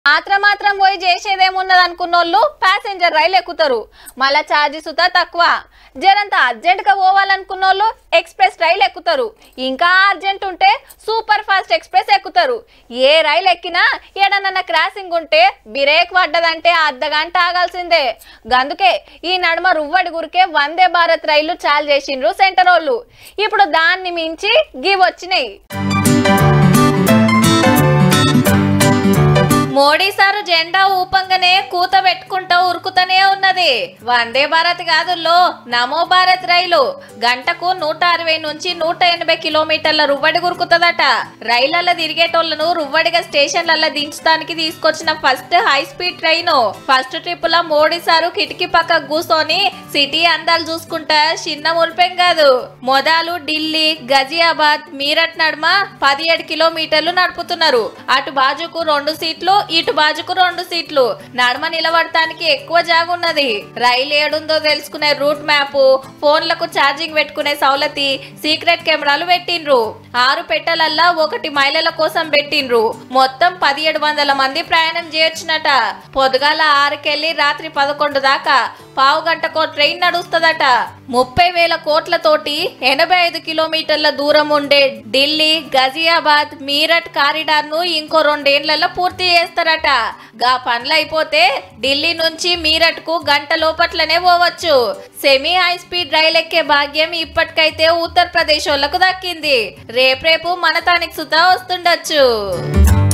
మాత్రం మాత్రం పోయి చేసేదేమున్నది అనుకున్నోళ్ళు ప్యాసింజర్ రైలు ఎక్కుతారు మళ్ళా ఛార్జీ సుతా తక్కువ జరంత అర్జెంట్ గా పోవాలనుకున్నోళ్ళు ఎక్స్ప్రెస్ రైలు ఎక్కుతారు ఇంకా అర్జెంట్ ఉంటే సూపర్ ఫాస్ట్ ఎక్స్ప్రెస్ ఎక్కుతారు ఏ రైలు ఎక్కినా ఏడనన్న క్రాసింగ్ ఉంటే బ్రేక్ పడ్డదంటే అర్ధ గంట ఆగాల్సిందే గందుకే ఈ నడుమ రువ్వడి గురికే వందే భారత్ రైలు చాలు చేసిండ్రు సెంటర్ వాళ్ళు ఇప్పుడు దాన్ని మించి గివ్ వచ్చినాయి మోడీ సారు జెండా ఊపంగానే కూత పెట్టుకుంటూ ఉరుకుతూనే ఉన్నది వందే భారత్ కాదుల్లో నమో భారత్ రైలు గంటకు నూట అరవై నుంచి నూట ఎనభై కిలోమీటర్ల రువ్వడి గురుకుతుందట రైళ్లలో తిరిగేటోళ్లను రువ్వడిగా స్టేషన్లలో దించడానికి తీసుకొచ్చిన first high speed train first trip లో మోడీ సారు కిటికీ పక్క కూర్చొని సిటీ అందాలు చూసుకుంటా చిన్న మురిపెం కాదు మొదలు ఢిల్లీ గజియాబాద్ మీరట్ నడుమ పదిహేడు కిలోమీటర్లు నడుపుతున్నారు అటు బాజుకు రెండు సీట్లు ఇటు బాజుకు రెండు సీట్లు నడమ నిలబడటానికి ఎక్కువ జాగున్నది రైలు ఏడుందో తెలుసుకునే రూట్ మ్యాప్ ఫోన్లకు ఛార్జింగ్ పెట్టుకునే సౌలతి సీక్రెట్ కెమెరాలు పెట్టిండ్రు ఆరు పెట్టెలల్లా ఒకటి మహిళల కోసం పెట్టిండ్రు మొత్తం పదిహేడు వందల మంది ప్రయాణం చేయొచ్చునట పొద్దుగాల ఆరుకెళ్లి రాత్రి పదకొండు దాకా పావు గంటకో ట్రైన్ నడుస్తుందట ముప్పై వేల కోట్లతోటి ఎనభై ఐదు కిలోమీటర్ల దూరం ఉండే ఢిల్లీ గజియాబాద్ మీరట్ కారిడార్ ను ఇంకో రెండేళ్లలో పూర్తి చేస్తారట గా పనులు అయిపోతే ఢిల్లీ నుంచి మీరట్ కు గంట లోపట్లనే పోవచ్చు సెమీ హై స్పీడ్ రైలు ఎక్కే భాగ్యం ఇప్పటికైతే ఉత్తరప్రదేశ్ వాళ్ళకు దక్కింది రేపు రేపు మన తానికి సుతా వస్తుండొచ్చు